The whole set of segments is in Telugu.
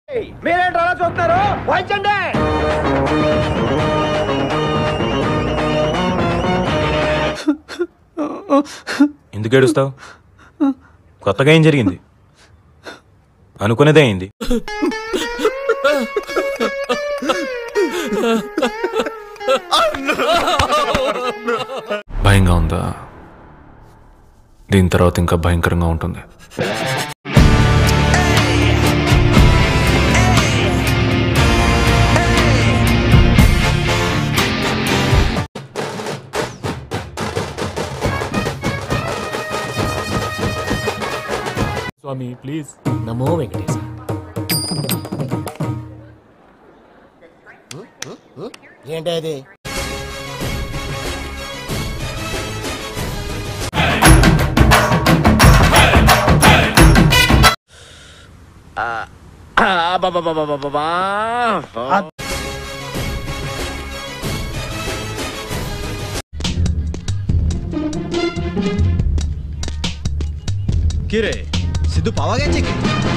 మీరేంటి అలా చూస్తున్నారు వాయించండి ఎందుకు ఏడుస్తావు కొత్తగా ఏం జరిగింది అనుకునేదే అయింది భయంగా ఉందా దీని తర్వాత ఇంకా భయంకరంగా ఉంటుంది స్వామి ప్లీజ్ నమో వెంకటేశ ఏంటి అది కిరే సిద్ధు పావాగా చెక్కి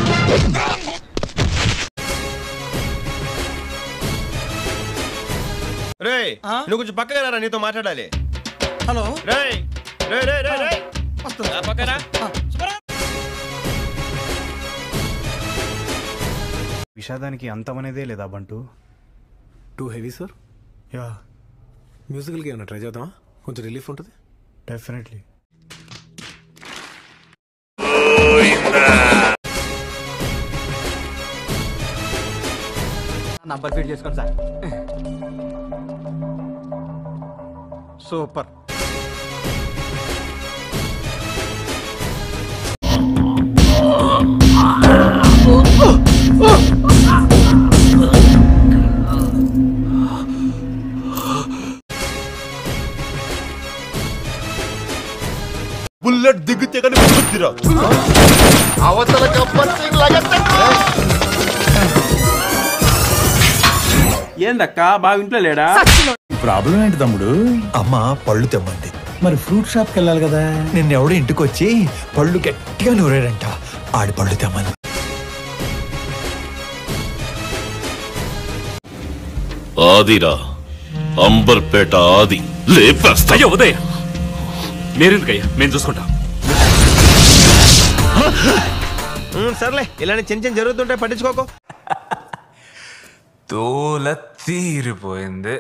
రే నువ్వు కొంచెం పక్కగా రా నీతో మాట్లాడాలి హలో రే రే రే రే రే వస్తుంది రా పక్కరా విషాదానికి అంతమనేదే లేదా బంటు టూ హెవీ సార్ యా మ్యూజికల్కి ఏమైనా ట్రై చేద్దామా కొంచెం రిలీఫ్ ఉంటుంది డెఫినెట్లీ నంబర్ ఫీడ్ చేసుకోండి సార్ సూపర్ బుల్లెట్ దిగితే కానీ బుద్ధిరా అవతల గబ్బర్ సింగ్ లగెత్తకు ఏందక్క బాగా ఇంట్లో లేడా ప్రాబ్లం ఏంటి తమ్ముడు అమ్మ పళ్ళు తెమ్మంది మరి ఫ్రూట్ షాప్కి వెళ్ళాలి కదా నిన్నెవడో ఇంటికి వచ్చి పళ్ళు గట్టిగా నూరాడంట ఆడి పళ్ళు తెమ్మని ఆదిరా అంబర్పేట ఆది లేపేస్తా అయ్యో ఉదయ్ మీరెందుకయ్యా మేము చూసుకుంటాం ఉమ్, సర్లే ఇలాంటి చిన్న చిన్న జరుగుతుంటాయి పట్టించుకోకు తోల తీరిపోయింది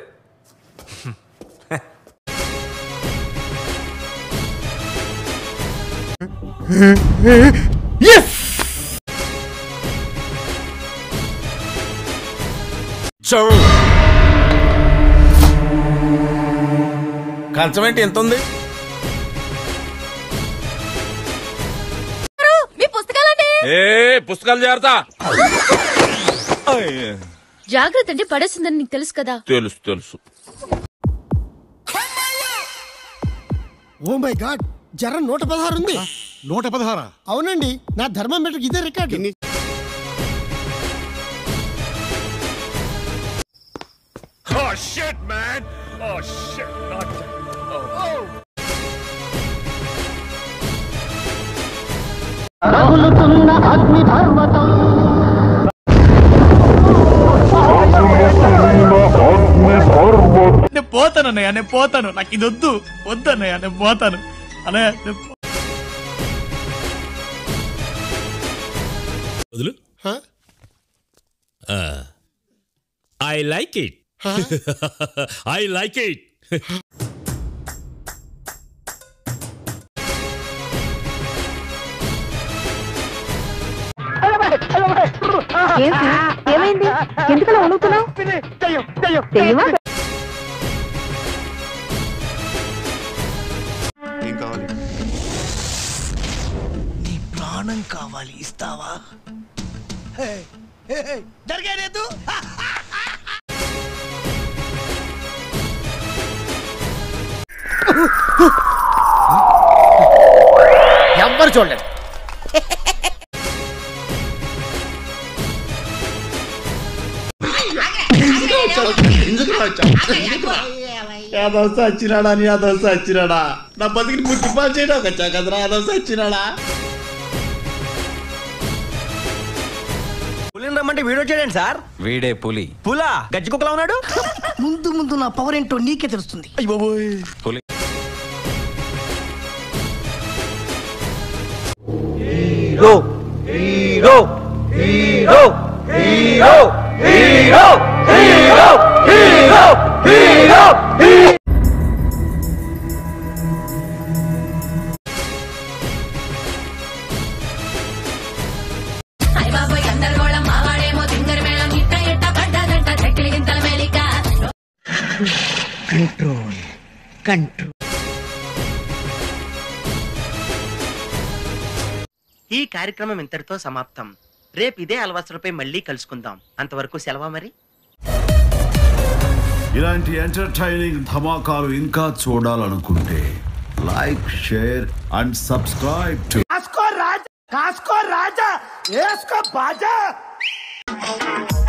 కంచం ఏంటి ఎంత ఉంది మీ పుస్తకాలండి ఏ పుస్తకాలు జాగ్రత్త జాగ్రత్త అంటే పడేసిందని నీకు తెలుసు కదా తెలుసు తెలుసు ఓ మై గాడ్ జ్వరం నూట పదహారు ఉంది నూట పదహారా అవునండి నా ధర్మమీటర్ ఇదే రికార్డు నేను పోతాను అన్నయ్య నేను పోతాను నాకు ఇది వద్దు వద్దు అన్నయ్య నేను పోతాను అన్నయ్య నేను పో- వదులు I like it I like it ఏమైంది ఎందుకలా వణుకుతున్నావు తెలియవా ఏం కావాలి నీ ప్రాణం కావాలి ఇస్తావా జరిగేది ఎవ్వరు చూడలేదు యాదవ్ సచ్చినాడా అని యాదవ్ సచ్చినాడా నా బతికిని ముట్టిపాలు చేయడం వచ్చా కదరా యాదవ్ సచ్చినాడా రమ్మంటే వీడియో చేయడండి సార్ వీడే పులి పులా గజ్జి కుక్కలా ఉన్నాడు ముందు ముందు నా పవర్ ఏంటో నీకే తెలుస్తుంది పులి hero hero hero hero hero hero hero hero control control ఈ కార్యక్రమం ఇంతటితో సమాప్తం రేపు ఇదే అలవాసులపై మళ్ళీ కలుసుకుందాం అంతవరకు సెలవా మరి ఇలాంటి ఎంటర్టైనింగ్ ధమాకాలు ఇంకా చూడాలనుకుంటే like share and subscribe to Kasko Raja Kasko Raja ఏస్కో బాజా